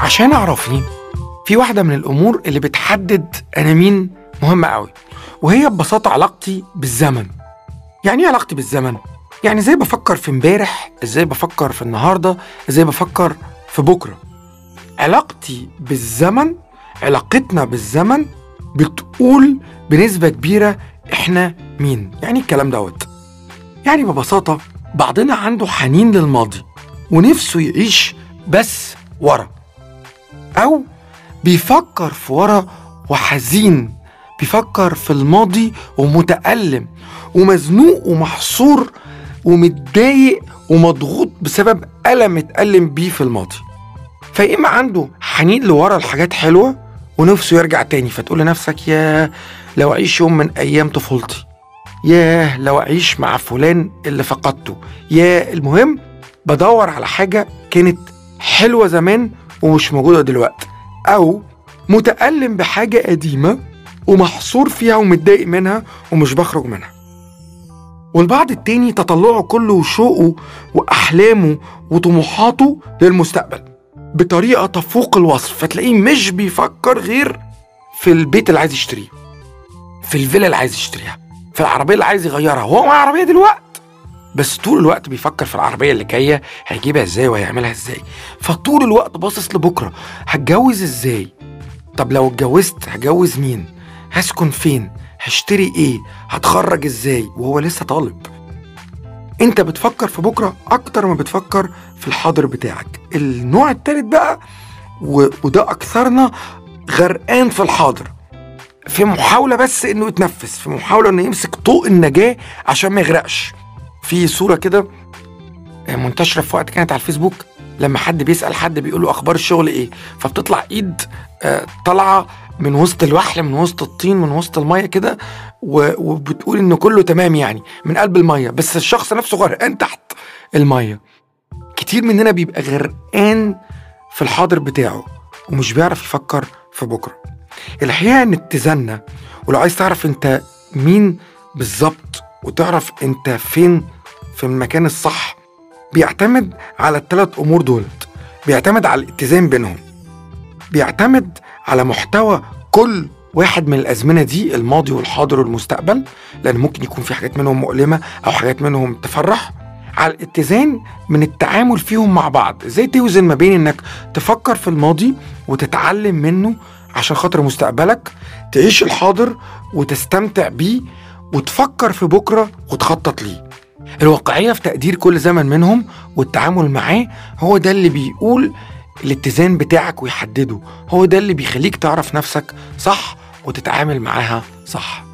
عشان اعرفني في واحدة من الأمور اللي بتحدد أنا مين مهمة قوي وهي ببساطة علاقتي بالزمن يعني ايه علاقتي بالزمن؟ يعني ازاي بفكر في امبارح ازاي بفكر في النهاردة ازاي بفكر في بكرة علاقتي بالزمن علاقتنا بالزمن بتقول بنسبة كبيرة احنا مين يعني الكلام دوت يعني ببساطة بعضنا عنده حنين للماضي ونفسه يعيش بس ورا أو بيفكر في ورا وحزين بيفكر في الماضي ومتألم ومزنوق ومحصور ومتضايق ومضغوط بسبب ألم اتألم بيه في الماضي فيا إما عنده حنين لورا الحاجات حلوة ونفسه يرجع تاني فتقول لنفسك يا لو أعيش يوم من أيام طفولتي ياه لو أعيش مع فلان اللي فقدته يا المهم بدور على حاجة كانت حلوة زمان ومش موجودة دلوقتي أو متألم بحاجة قديمة ومحصور فيها ومتضايق منها ومش بخرج منها والبعض التاني تطلعه كله وشوقه وأحلامه وطموحاته للمستقبل بطريقة تفوق الوصف فتلاقيه مش بيفكر غير في البيت اللي عايز يشتريه في الفيلا اللي عايز يشتريها في العربية اللي عايز يغيرها هو معاه عربية دلوقتي بس طول الوقت بيفكر في العربية اللي جاية هيجيبها ازاي وهيعملها ازاي فطول الوقت باصص لبكرة هتجوز ازاي طب لو اتجوزت هجوز مين هسكن فين هشتري ايه هتخرج ازاي وهو لسه طالب انت بتفكر في بكرة اكتر ما بتفكر في الحاضر بتاعك النوع التالت بقى و... وده اكثرنا غرقان في الحاضر في محاولة بس انه يتنفس في محاولة انه يمسك طوق النجاة عشان ما يغرقش في صورة كده منتشرة في وقت كانت على الفيسبوك لما حد بيسأل حد بيقول له أخبار الشغل إيه فبتطلع إيد آه، طالعة من وسط الوحل من وسط الطين من وسط المية كده و- وبتقول إن كله تمام يعني من قلب المية بس الشخص نفسه غرقان تحت المية كتير مننا بيبقى غرقان في الحاضر بتاعه ومش بيعرف يفكر في بكرة الحقيقة إن اتزنا ولو عايز تعرف أنت مين بالظبط وتعرف أنت فين في المكان الصح بيعتمد على الثلاث امور دولت بيعتمد على الاتزان بينهم بيعتمد على محتوى كل واحد من الازمنه دي الماضي والحاضر والمستقبل لان ممكن يكون في حاجات منهم مؤلمه او حاجات منهم تفرح على الاتزان من التعامل فيهم مع بعض ازاي توزن ما بين انك تفكر في الماضي وتتعلم منه عشان خاطر مستقبلك تعيش الحاضر وتستمتع بيه وتفكر في بكره وتخطط ليه الواقعية في تقدير كل زمن منهم والتعامل معاه هو ده اللي بيقول الاتزان بتاعك ويحدده هو ده اللي بيخليك تعرف نفسك صح وتتعامل معاها صح